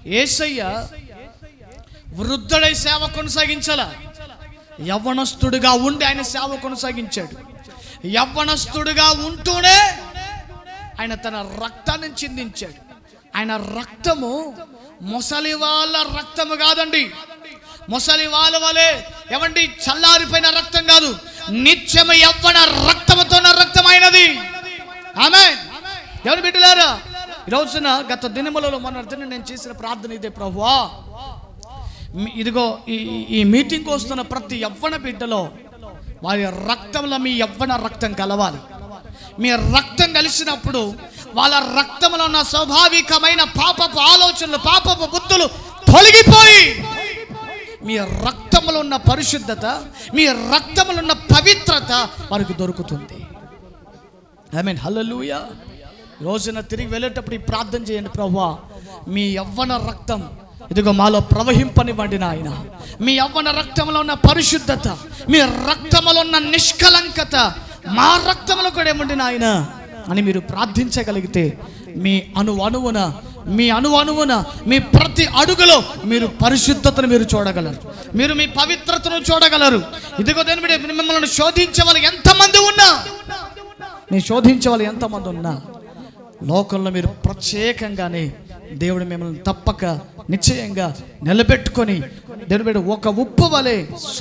ఏసయ్య వృద్ధుడై సేవ కొనసాగించాల యవ్వనస్తుడిగా ఉండి ఆయన సేవ కొనసాగించాడు యవ్వనస్తుడిగా ఉంటూనే ఆయన తన రక్తాన్ని చిందించాడు ఆయన రక్తము మొసలి వాళ్ళ రక్తము కాదండి మొసలి వాళ్ళ వలె ఎవండి చల్లారిపోయిన రక్తం కాదు నిత్యము యవ్వన రక్తముతో రక్తమైనది ఆమె ఎవరు బిడ్డలారా ఈ రోజున గత దినములలో మొన్న దిన నేను చేసిన ప్రార్థన ఇదే ప్రభువా మీ- ఇదిగో ఈ ఈ- ఈ మీటింగ్ వస్తున్న ప్రతి యవ్వన బిడ్డలో వారి రక్తంలో మీ యవ్వన రక్తం కలవాలి మీ రక్తం కలిసినప్పుడు వాళ్ళ రక్తంలో ఉన్న స్వాభావికమైన పాపపు ఆలోచనలు పాపపు బుద్ధులు తొలగిపోయి మీ రక్తంలో ఉన్న పరిశుద్ధత మీ రక్తంలో ఉన్న పవిత్రత వారికి దొరుకుతుంది ఐ మీన్ హల్లెలూయా రోజున తిరిగి వెళ్ళేటప్పుడు ఈ ప్రార్థన చేయండి ప్రభువా మీ యవ్వన రక్తం ఇదిగో మాలో ప్రవహింపనివ్వండి నాయన మీ యవ్వన రక్తంలో ఉన్న పరిశుద్ధత మీ రక్తంలో ఉన్న నిష్కలంకత మా రక్తంలో కూడా ఏమండి నాయన అని మీరు ప్రార్థించగలిగితే మీ అణు అణువున మీ అణు అణువున మీ ప్రతి అడుగులో మీరు పరిశుద్ధతను మీరు చూడగలరు మీరు మీ పవిత్రతను చూడగలరు ఇదిగో దేని బిడ్డ, మిమ్మల్ని శోధించే వాళ్ళు ఎంతమంది ఉన్నా నేను శోధించే వాళ్ళు ఎంతమంది ఉన్నా లోకంలో మీరు ప్రత్యేకంగానే దేవుడు మిమ్మల్ని తప్పక నిశ్చయంగా నిలబెట్టుకొని దేవుడు బిడ్డ ఒక ఉప్పు వలె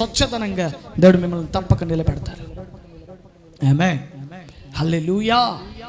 స్వచ్ఛతనంగా దేవుడు మిమ్మల్ని తప్పక నిలబెడతారు ఆమె హల్లెలూయా